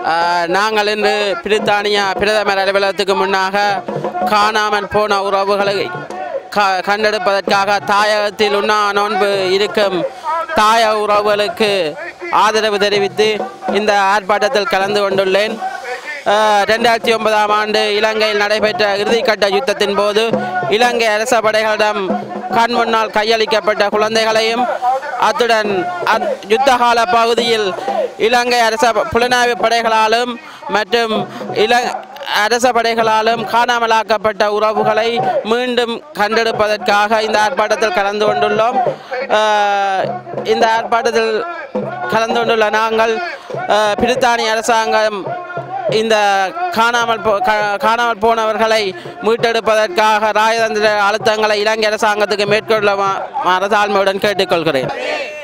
ஆஹ், நாங்கள் இன்று பிரித்தானியா பிரதமர் அலுவலகத்துக்கு முன்னாக காணாமல் போன உறவுகளை க- கண்டெடுப்பதற்காக தாயகத்தில் உண்ணா நோன்பு இருக்கும் தாய உறவுகளுக்கு ஆதரவு தெரிவித்து இந்த ஆர்ப்பாட்டத்தில் கலந்து கொண்டுள்ளேன் ஆஹ், ரெண்டாயிரத்தி ஒன்பதாம் ஆண்டு இலங்கையில் நடைபெற்ற இறுதிக்கட்ட யுத்தத்தின் போது இலங்கை அரச படைகளிடம் கண் முன்னால் கையளிக்கப்பட்ட குழந்தைகளையும் அத்துடன் அத்- யுத்த கால பகுதியில் இலங்கை அரச புலனாய்வு படைகளாலும் மற்றும் இல அரச படைகளாலும் காணாமலாக்கப்பட்ட உறவுகளை மீண்டும் கண்டெடுப்பதற்காக இந்த ஆர்ப்பாட்டத்தில் கலந்து கொண்டுள்ளோம் ஆஹ், இந்த ஆர்ப்பாட்டத்தில் கலந்து கொண்டுள்ள நாங்கள் ஆஹ், பிரித்தானிய அரசாங்கம் இந்த காணாமல் போ கா- காணாமல் போனவர்களை மீட்டெடுப்பதற்காக ராஜதந்திர அழுத்தங்களை இலங்கை அரசாங்கத்துக்கு மேற்கொள்ளுமாறு தாழ்மையுடன் கேட்டுக்கொள்கிறேன்